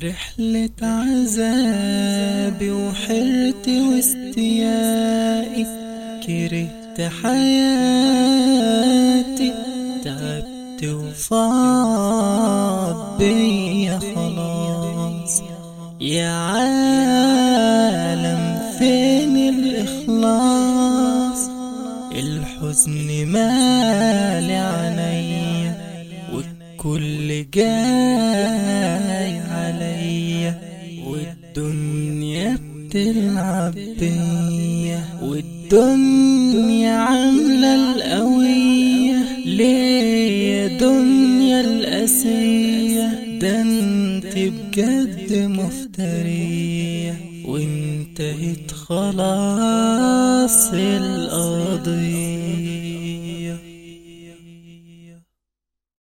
رحلة عذابي وحرتي واستيائي كرهت حياتي تعبت وفاض بيا خلاص يا عالم فين الإخلاص الحزن مالي عينيا والكل جاي عليا والدنيا بتلعب بيا والدنيا عاملة القوية ليه يا دنيا القاسية ده انت بجد مفترية وانتهت خلاص القضية